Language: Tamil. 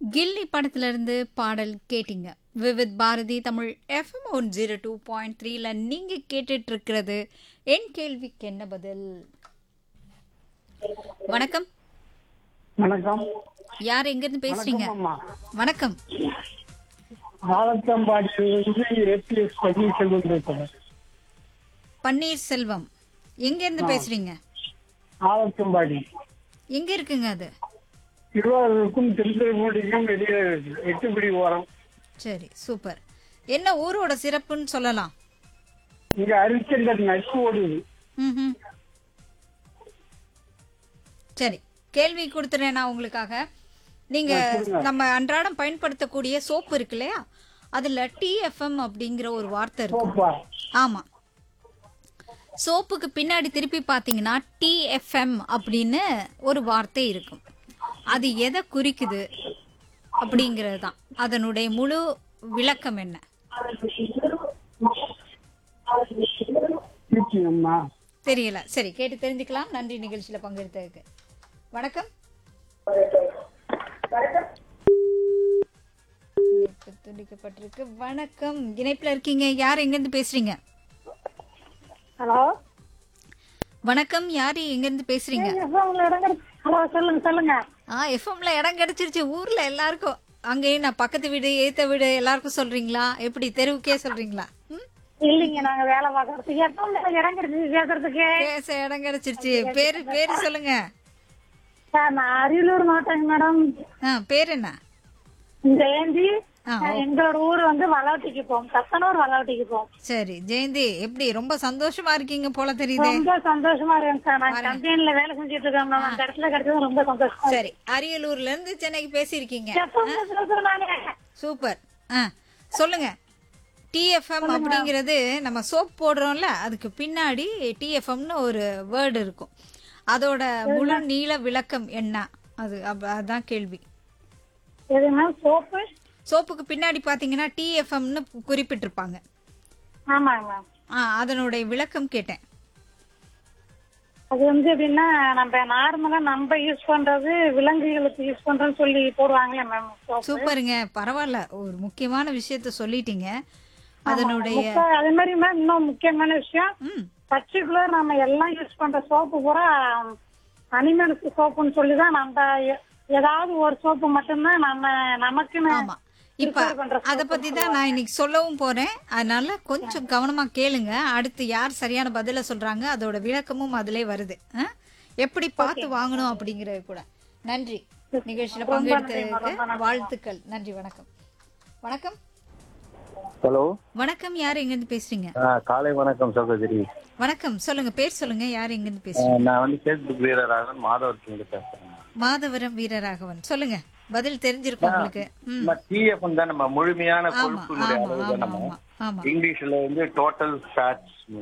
கில்லி படத்துல இருந்து பாடல் கேட்டீங்க Vividh Bharati Tamil FM one zero two point த்ரீல நீங்க கேட்டுட்டு இருக்கிறது என் கேள்விக்கு என்ன பதில் வணக்கம் வணக்கம் யார் எங்க இருந்து பேசுறீங்க அம்மா வணக்கம் ஆலத்தம்பாடியிலிருந்து ஏபிஎஸ் பன்னீர்செல்வம் பேசுறேன் பன்னீர்செல்வம் எங்க இருந்து பேசுறீங்க ஆலத்தம்பாடி எங்க இருக்குங்க அது திருவாரூருக்கும் திருத்துறைப்பூண்டிக்கும் வெளியே இருக்கு எட்டுப்படி ஓரம் சரி சூப்பர் என்ன ஊரோட சிறப்புன்னு சொல்லலாம் இங்க அரிச்சந்தர் நட்பு ஓடுது ம்ஹும். சரி கேள்வி கொடுத்துறேன் நான் உங்களுக்காக நீங்க நம்ம அன்றாடம் பயன்படுத்தக்கூடிய சோப்பு இருக்கு இல்லையா அதுல டிஎஃப்எம் அப்படிங்கிற ஒரு வார்த்தை இருக்கு போப்பா ஆமா சோப்புக்கு பின்னாடி திருப்பி பார்த்தீங்கன்னா டிஎஃப்எம் அப்படின்னு ஒரு வார்த்தை இருக்கும் அது எதை குறிக்குது அப்படிங்கிறது தான் அதனுடைய முழு விளக்கம் என்ன அம்மா தெரியல சரி கேட்டு தெரிஞ்சுக்கலாம் நன்றி நிகழ்ச்சியில பங்கெடுத்ததுக்கு வணக்கம் இணைப்பு துண்டிக்கப்பட்டிருக்கு வணக்கம் இணைப்புல இருக்கீங்க யார் எங்க இருந்து பேசுறீங்க ஹலோ வணக்கம் யாரு எங்க இருந்து பேசுறீங்க ஹலோ சொல்லுங்க சொல்லுங்க ஆ எஃப்எம்ல இடம் கிடைச்சிருச்சு ஊர்ல எல்லாருக்கும் அங்கேயும் நான் பக்கத்து வீடு ஏத்த வீடு எல்லாருக்கும் சொல்றீங்களா எப்படி தெருவுக்கே சொல்றீங்களா ம்? இல்லைங்க நாங்க வேலை பார்க்கறதுக்கு எப்போ இடம் கிடைச்சது பேசுறதுக்கு பேச இடம் கிடைச்சிருச்சு பேரு பேரு சொல்லுங்க நான் அரியலூர் மாவட்டங்க மேடம் ஆ பேர் என்ன ஜெயந்தி ஆ, எங்களோட ஊர் வந்து வளவட்டிக்கு போவோம் சத்தனூர் வளவட்டிக்கு போவோம் சரி ஜெயந்தி எப்படி ரொம்ப சந்தோஷமா இருக்கீங்க போல தெரியுதே ரொம்ப சந்தோஷமா இருக்கேன் சார் நான் கம்பெனில வேலை செஞ்சுட்டு இருக்கேன் மேம் அந்த இடத்துல கிடைச்சது ரொம்ப சந்தோஷமா சரி அரியலூர்ல இருந்து சென்னைக்கு பேசியிருக்கீங்க எப்பவும் பேசுறேன் நானு. சூப்பர் ஆ சொல்லுங்க டிஎஃப்எம் அப்படிங்கிறது நம்ம சோப் போடுறோம்ல அதுக்கு பின்னாடி டிஎஃப்எம்னு ஒரு வேர்டு இருக்கும் அதோட முழு நீள விளக்கம் என்ன அது அப்ப- அதான் கேள்வி எது மேம் சோப்பு சோப்புக்கு பின்னாடி பார்த்தீங்கன்னா டிஎஃப்எம்னு குறிப்பிட்டிருப்பாங்க ஆமாங்க மேம் ஆ அதனுடைய விளக்கம் கேட்டேன் அது வந்து எப்படின்னா நம்ம நார்மலா நம்ம யூஸ் பண்றது விலங்குகளுக்கு யூஸ் பண்றோம்னு சொல்லி போடுவாங்களே மேம் சோப்பு சூப்பருங்க பரவாயில்ல ஒரு முக்கியமான விஷயத்த சொல்லிட்டீங்க அதனுடைய முக்க- அதே மாதிரி மேம் இன்னும் முக்கியமான விஷயம் ம் பர்டிகுலர் நம்ம எல்லாம் யூஸ் பண்ற சோப்பு பூரா அனிமல்ஸ் சோப்புன்னு சொல்லி தான் நம்ம எ- ஏதாவது ஒரு சோப்பு மட்டும்தான் நம்ம நமக்குன்னு ஆமா இப்ப prepare பண்ற அத பத்தி தான் நான் இன்னைக்கு சொல்லவும் போறேன் அதனால கொஞ்சம் கவனமா கேளுங்க அடுத்து யார் சரியான பதில சொல்றாங்க அதோட விளக்கமும் அதிலே வருது ஆ? எப்படி பார்த்து வாங்கணும் அப்படிங்கறது கூட நன்றி நிகழ்ச்சியில பங்கெடுத்ததுக்கு வாழ்த்துக்கள் நன்றி வணக்கம் வணக்கம் ஹலோ வணக்கம் யார் எங்க இருந்து பேசுறீங்க ஆ, காலை வணக்கம் சகோதரி வணக்கம் சொல்லுங்க பேர் சொல்லுங்க யார் எங்க இருந்து ஆ, பேசுறீங்க நான் வந்து ஃபேஸ்புக் வீரராக மாதவர்கிட்ட பேசுறேன் மாதவரம் வீரராகவன் சொல்லுங்க பதில் தெரிஞ்சிருக்கும் உங்களுக்கு ம் நம்ம டிஎஃப் தான் நம்ம முழுமையான ஆமா கொழுப்பினுடைய ஆமா அளவு ஆமா தான் நம்ம ஆமா ஆமா இங்கிலீஷ்ல வந்து டோட்டல் ஃபேட்ஸ்